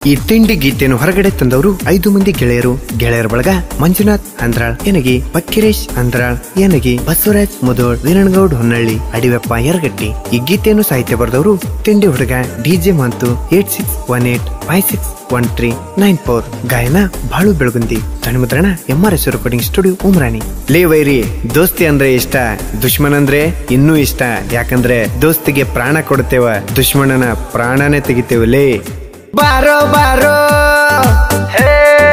ಈ ತಿಂಡಿ ಗೀತೆಯನ್ನು ಹೊರಗಡೆ ತಂದವರು ಐದು ಮಂದಿ ಗೆಳೆಯರು ಗೆಳೆಯರ ಬಳಗ ಮಂಜುನಾಥ್ ಅಂದ್ರಾಳ್ ಏನಗಿ ಪಕ್ಕಿರೇಶ್ ಅಂದ್ರಾಳ್ ಏನಗಿ ಬಸವರಾಜ್ ಮುದೋಳ್ ವೀರಣ್ಣಗೌಡ್ ಹೊನ್ನಳ್ಳಿ ಅಡಿವೆಪ್ಪ ಯರಗಟ್ಟಿ ಈ ಗೀತೆಯನ್ನು ಸಾಹಿತ್ಯ ಬರೆದವರು ತಿಂಡಿ ಹುಡುಗ DJ Mantu eight six one eight five six one three nine four ಗಾಯನ ಬಾಳು ಬೆಳಗುಂದಿ ಧ್ವನಿಮುದ್ರಣ M R S recording studio Umrani ಲೇ ವೈರಿ ದೋಸ್ತಿ ಅಂದ್ರೆ ಇಷ್ಟ ದುಶ್ಮನ್ ಅಂದ್ರೆ ಇನ್ನೂ ಇಷ್ಟ ಯಾಕಂದ್ರೆ ದೋಸ್ತಿಗೆ ಪ್ರಾಣ ಕೊಡ್ತೇವ ದುಶ್ಮನನ ಪ್ರಾಣನೇ ತೆಗಿತೇವ ಲೇ ಬಾರೋ ಬಾರೋ ಹೇ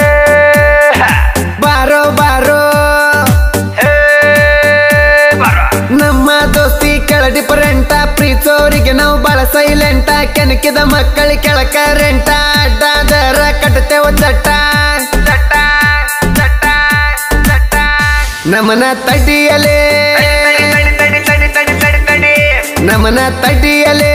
ಬಾರೋ ಬಾರೋ ಹೇ ನಮ್ಮ ದೋಸ್ತಿ ಕೆಳ ಡಿಫರೆಂಟ ಪ್ರೀತೋರಿಗೆ ನಾವು ಬಾಳ ಸೈಲೆಂಟ ಕೆನಕಿದ ಮಕ್ಕಳಿ ಕೆಳಕ ರೆಂಟ ಅಡ್ಡಾದರ ಕಟ್ಟತೇವ ಚಟ್ಟ ಚಟ್ಟ ಚಟ್ಟ ಚಟ್ಟ ನಮನ ತಡಿಯಲೇ ನಮನ ತಡಿಯಲೇ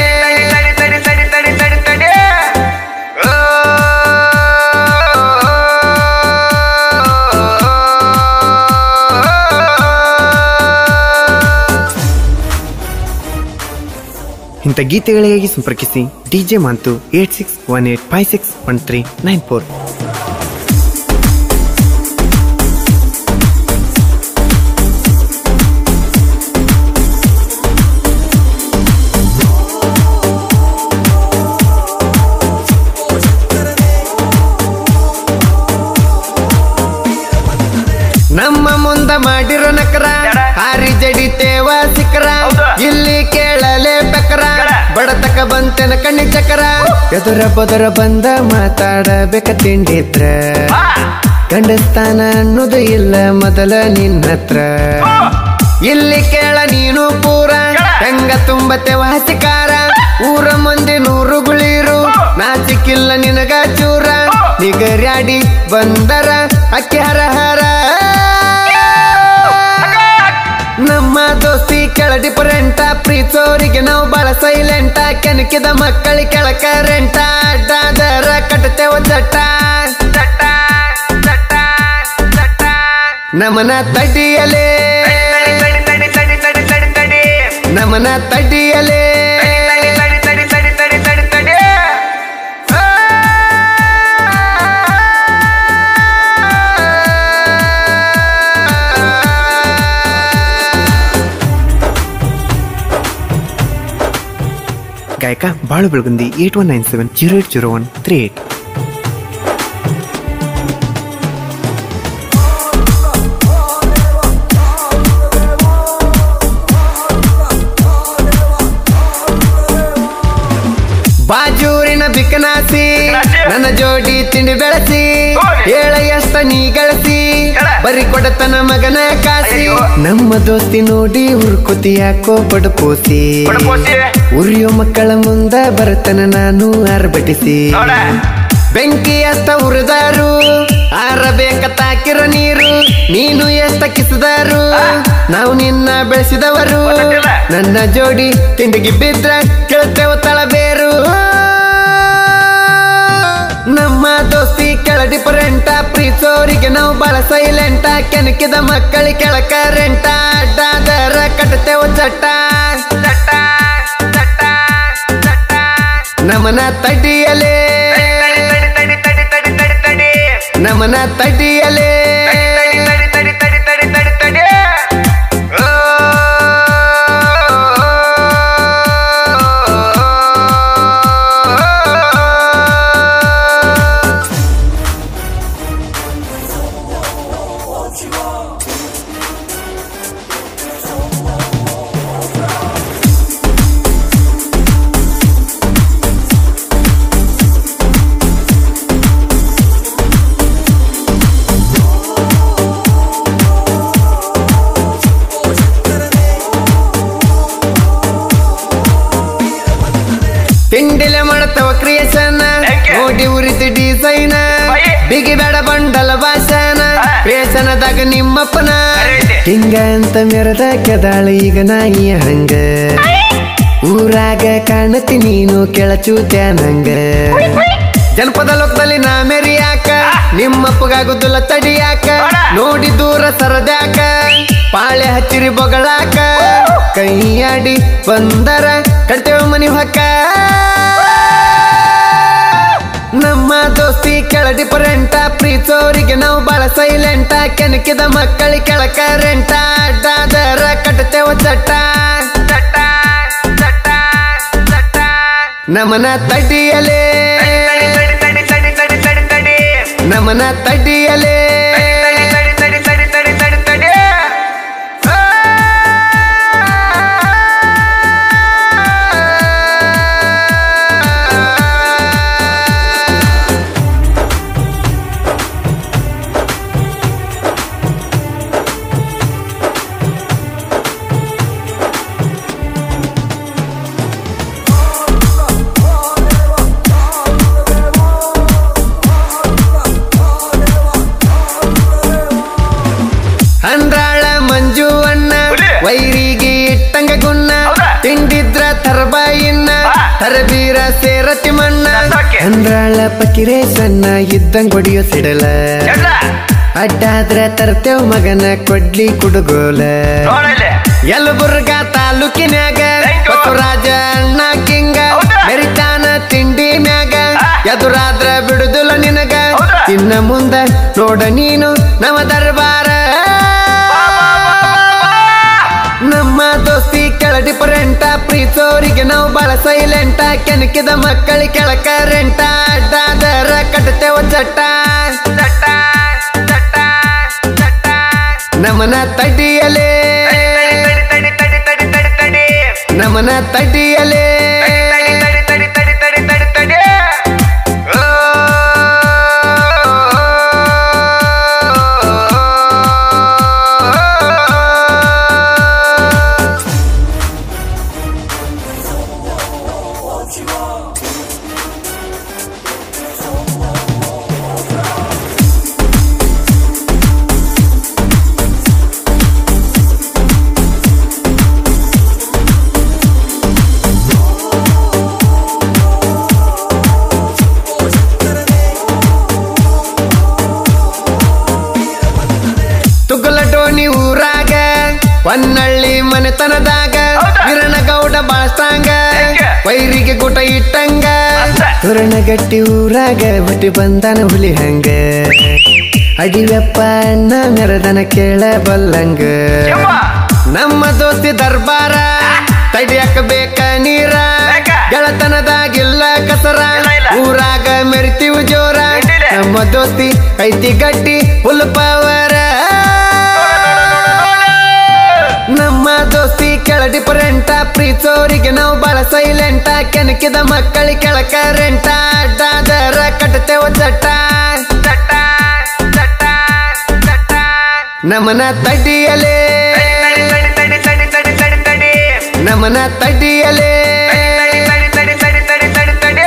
ಇಂಥ ಗೀತೆಗಳಿಗಾಗಿ ಸಂಪರ್ಕಿಸಿ DJ Mantu eight six one eight five six one three nine four ನಮ್ಮ ಮುಂದ ಮಾಡಿರೋ ನಕರ ಹಾರಿ ಜಡಿತೇವ ಸಿಕ್ರ ಇಲ್ಲಿ ಕೇಳಲೇ ಬೆಕರ ಬಡತಕ ಬಂತೆನ ಕಣ್ಣಿ ಚಕರ ಎದುರ ಬದರ ಬಂದ ಮಾತಾಡಬೇಕ ತಿಂಡಿದ್ರ ಗಂಡಸ್ತಾನ ಅನ್ನೋದು ಇಲ್ಲ ಮೊದಲ ನಿನ್ನ ಹತ್ರ ಇಲ್ಲಿ ಕೇಳ ನೀನು ಪೂರ ಹೆಂಗ ತುಂಬತೆ ವಾಸಿಕಾರ ಊರ ಮಂದಿ ನೂರು ಗುಳಿರು ನಾಚಿಕಿಲ್ಲ ನಿನಗ ಚೂರ ನಿಗರ್ಯಾಡಿ ಬಂದರ ಅಕ್ಕಿ ಹರ ಹರ ನಮ್ಮ ದೋಸ್ತಿ ಕೆಳ ಡಿಫರೆಂಟ ಪ್ರೀತೋರಿಗೆ ನಾವು ಬಾಳ ಸೈಲೆಂಟ ಕೆನಕಿದ ಮಕ್ಕಳಿ ಕೆಳಕ ರೆಂಟ ಅಡ್ಡಾದರ ಕಟ್ಟತೇವ ಚಟ್ಟ ಚಟ್ಟ ಚಟ್ಟ ಚಟ್ಟ ನಮನ ತಡಿಯಲೇ ನಮನ ತಡಿಯಲೇ ಗಾಯಕ Balu Belagundi eight one nine seven zero eight zero one three eight ಬಾಜೂರಿನ ಬಿಕನಾಸಿ ನನ್ನ ಜೋಡಿ ತಿಂಡಿ ಬೆಳೆಸಿ ಹೇಳ ಎಷ್ಟ ನೀ ಗಳಿಸಿ ಬರಿ ಕೊಡತನ ಮಗನ ಕಾಸಿ ನಮ್ಮ ದೋಸ್ತಿ ನೋಡಿ ಹುರ್ಕುತಿ ಯಾಕೋ ಬಡಪೋಸಿ ಉರಿಯೋ ಮಕ್ಕಳ ಮುಂದ ಬರತನ ನಾನು ಅರ್ಬಟಿಸಿ ಬೆಂಕಿ ಎಷ್ಟ ಉರಿದಾರು ಆರಬೇಕ ತಾಕಿರ ನೀರು ನೀನು ಎಷ್ಟ ಕಿಸಿದಾರು ನಾವು ನಿನ್ನ ಬೆಳೆಸಿದವರು ನನ್ನ ಜೋಡಿ ತಿಂಡಿಗೆ ಬಿದ್ರ ಕೇಳ್ತೇವ ತಳಬೇರು ನಮ್ಮ ದೋಸ್ತಿ ಕೆಳ ಡಿಫರೆಂಟ ಪ್ರೀತೋರಿಗೆ ನಾವು ಬಾಳ ಸೈಲೆಂಟ ಕೆನಕಿದ ಮಕ್ಕಳಿ ಕೆಳಕ ರೆಂಟ ಅಡ್ಡಾದರ ಕಟ್ಟತೇವ ಚಟ್ಟ ಚಟ್ಟ ಚಟ್ಟ ಚಟ್ಟ ನಮನ ತಡಿಯಲೇ ನಮನ ತಡಿಯಲೇ ತಿಂಡಿಲೆ ಮಾಡತವ ಕ್ರಿಯೇಷನ್ ನೋಡಿ ಉರಿತು ಡಿಸೈನ್ ಬಿಗಿ ಬೇಡ ಬಂಡಲ ಭಾಷಣ ಕ್ರಿಯೇಷನದಾಗ ನಿಮ್ಮಪ್ಪನ ಹಿಂಗ ಅಂತ ಮೆರದ ಕೆದಾಳ ಈಗ ನಾಯಿಯ ಹಂಗ ಊರಾಗ ಕಾಣತಿ ನೀನು ಕೆಳಚೂತ್ಯ ನಂಗ ಜನಪದ ಲೋಕದಲ್ಲಿ ನಾ ಮೆರಿಯಾಕ ನಿಮ್ಮಪ್ಪಗಾಗುದಿಲ್ಲ ತಡಿಯಾಕ ನೋಡಿ ದೂರ ಸರದ್ಯಾಕ ಪಾಳೆ ಹಚ್ಚಿರಿ ಬೊಗಳಾಕ ಕೈಯಾಡಿ ಬಂದರ ಕಟ್ತೇವ ಮನಿ ಹೊಕ್ಕ ದೋಸ್ತಿ ಕೆಳ ಡಿಫರೆಂಟ ಪ್ರೀತೋರಿಗೆ ನಾವು ಬಾಳ ಸೈಲೆಂಟ ಕೆನಕಿದ ಮಕ್ಕಳಿ ಕೆಳಕ ರೆಂಟ ಅಡ್ಡಾದರ ಕಟ್ಟತೇವ ಚಟ್ಟ ಚಟ್ಟ ಚಟ್ಟ ಚಟ್ಟ ನಮನ ತಡಿಯಲೇ ನಮನ ತಡಿಯಲೇ ಅಂದ್ರಾಳ ಮಂಜು ಅಣ್ಣ ಹುಲಿ. ವೈರಿಗೆ ಇಟ್ಟಂಗ ಗುನ್ನ ಹೌದಾ? ತಿಂಡಿದ್ರ ತರಬಾಯಿನ್ನ ಹಾ. ತರಬೀರ ಸೇರತಿ ಮಣ್ಣ ನಂದಕ್ಕೆ. ಅಂದ್ರಾಳ ಪಕಿರೇ ಸಣ್ಣ ಇದ್ದಂಗ ಹೊಡಿಯೋ ಸಿಡಲ ಎಲ್ಲ ಅಡ್ಡಾದ್ರ ತರ್ತೇವ್ ಮಗನ ಕೊಡ್ಲಿ ಕುಡುಗೋಲ ನೋಡಲ್ಲಿ ಯಲಬುರ್ಗ ತಾಲೂಕಿನ್ಯಾಗ Thank you. ರಾಜ ಅಣ್ಣ ಕಿಂಗ ಹೌದಾ? ಮೆರಿತಾನ ತಿಂಡಿ ಮ್ಯಾಗ ಆ. ಎದುರಾದ್ರ ಬಿಡುದಿಲ್ಲ ನಿನಗ ಹೌದಾ? ಇನ್ನ ಮುಂದ ನೋಡ ನೀನು ನಮ್ಮ ದರ್ಬಾರ ನಮ್ಮ ದೋಸ್ತಿ ಕೆಳ ಡಿಫರೆಂಟ ಪ್ರೀತೋರಿಗೆ ನಾವು ಬಾಳ ಸೈಲೆಂಟ ಕೆನಕಿದ ಮಕ್ಕಳಿ ಕೆಳಕ ರೆಂಟ ಅಡ್ಡಾದರ ಕಟ್ಟತೇವ ಚಟ್ಟ ಚಟ್ಟ ಚಟ್ಟ ಚಟ್ಟ ನಮನ ತಡಿಯಲೇ ತಡಿ ತಡಿ ತಡಿ ತಡಿ ತಡಿ ನಮನ ತಡಿಯಲೇ ತಡಿ ತಡಿ ತಡಿ ತಡಿ ತಡಿ ತಡಿ ತುಗಲ ಡೋಣಿ ಊರಾಗ ಹೊನ್ನಳ್ಳಿ ಮನೆತನದಾಗ ಹೌದಾ? ವೀರನಗೌಡ ಬಾಳ್ಸ್ತಾಂಗ ಹೆಂಗೆ? ವೈರಿಗೆ ಗುಟ ಇಟ್ಟಂಗ ಅಷ್ಟೇ. ತುರಣಗಟ್ಟಿ ಊರಾಗ ಹುಟ್ಟಿ ಬಂದನ ಹುಲಿ ಹಂಗ ಅಡಿವೆಪ್ಪ ಅಣ್ಣ ಮೆರದನ ಕೇಳ ಬಲ್ಲಂಗ ಯವ್ವ. ನಮ್ಮ ದೋಸ್ತಿ ದರ್ಬಾರ ತಡಿಯಕ ಬೇಕ ನೀರ ಬೇಕ. ಗೆಳತನದಾಗಿಲ್ಲ ಕಸರ ಇಲ್ಲ, ಇಲ್ಲ. ಊರಾಗ ಮೆರಿತೀವಿ ಜೋರ ಇದ್ದಿಲ್ಲ. ನಮ್ಮ ದೋಸ್ತಿ ಐತಿ ಗಟ್ಟಿ ಫುಲ್ ಪವರ ನಮ್ಮ ದೋಸ್ತಿ ಕೆಳ ಡಿಫರೆಂಟ ಪ್ರೀತೋರಿಗೆ ನಾವು ಬಾಳ ಸೈಲೆಂಟ ಕೆನಕಿದ ಮಕ್ಕಳಿ ಕೆಳಕ ರೆಂಟ ಅಡ್ಡಾದರ ಕಟ್ಟತೇವ ಚಟ್ಟ ಚಟ್ಟ ಚಟ್ಟ ಚಟ್ಟ ನಮನ ತಡಿಯಲೇ ತಡಿ ತಡಿ ತಡಿ ತಡಿ ತಡಿ ತಡಿ ನಮನ ತಡಿಯಲೇ ತಡಿ ತಡಿ ತಡಿ ತಡಿ ತಡಿ ತಡಿ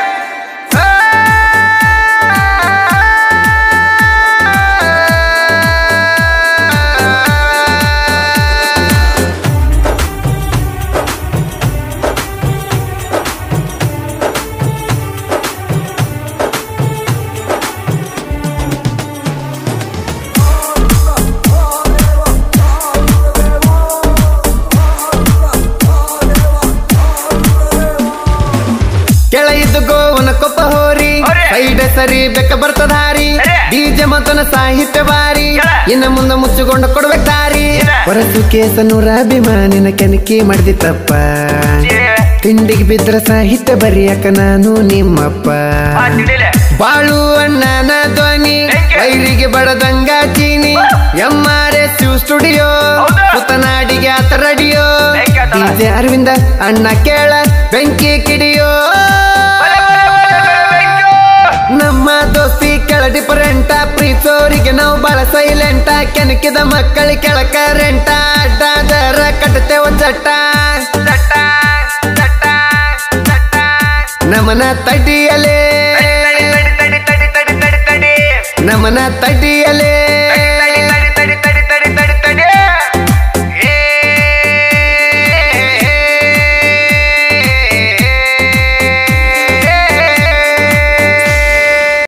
ಕೆಳ ಇದ್ದು ಗೋವನ ಕೊಪ್ಪ ಹೋರಿ ಹೋರಿ. ಸೈಡ್ ಸರಿ ಬೆಕ್ಕ ಬರ್ತದ ಹಾರಿ ಅರೆ. ಡಿಜೆ ಮತನ ಸಾಹಿತ್ಯ ಬಾರಿ ಕೆಳ. ಇನ್ನ ಮುಂದೆ ಮುಚ್ಚಿಕೊಂಡು ಕೊಡ್ಬೇಕು ದಾರಿ ಇದ. ಹೊರಸು ಕೇಸ ನೂರ ಅಭಿಮಾನಿನ ಕೆನಕಿ ಮಾಡ್ದಿ ತಪ್ಪ ತಿಂಡಿಗೆ ಬಿದ್ರ ಸಾಹಿತ್ಯ ಬರಿಯಕ ನಾನು ನಿಮ್ಮಪ್ಪ ಆ ತಿಡಿಲೆ ಬಾಳು ಅಣ್ಣನ ಧ್ವನಿ ಹೆಂಗೆ? ವೈರಿಗೆ ಬಡದಂಗ ಚೀನಿ ಎಂ ಆರ್ ಎಸ್ ಸ್ಟುಡಿಯೋ ಹೌದಾ? ಪುತನಾಡಿಗೆ ಆತ ರಡಿಯೋ ಹೆಂಗೆ ಆತ? ಡಿಜೆ ಅರವಿಂದ ಅಣ್ಣ ಕೇಳ ಬೆಂಕಿ ಕಿಡಿಯೋ ಬಲೆ, ಬಲೆ, ಬಲೆ, ಬಲೆ, ಬೆಂಕಿ. ನಮ್ಮ ದೋಸ್ತಿ ಕೆಳ ಡಿಫರೆಂಟ ಪ್ರೀತೋರಿಗೆ ನಾವು ಬಾಳ ಸೈಲೆಂಟ ಕೆನಕಿದ ಮಕ್ಕಳಿ ಕೆಳಕ ರೆಂಟ ಅಡ್ಡಾದರ ಕಟ್ಟತೇವ ಚಟ್ಟ ಚಟ್ಟ ಚಟ್ಟ ಚಟ್ಟ ನಮನ ತಡಿಯಲೇ ತಡಿ ತಡಿ ತಡಿ ತಡಿ ತಡಿ ತಡಿ ತಡಿ ನಮನ ತಡಿಯಲೇ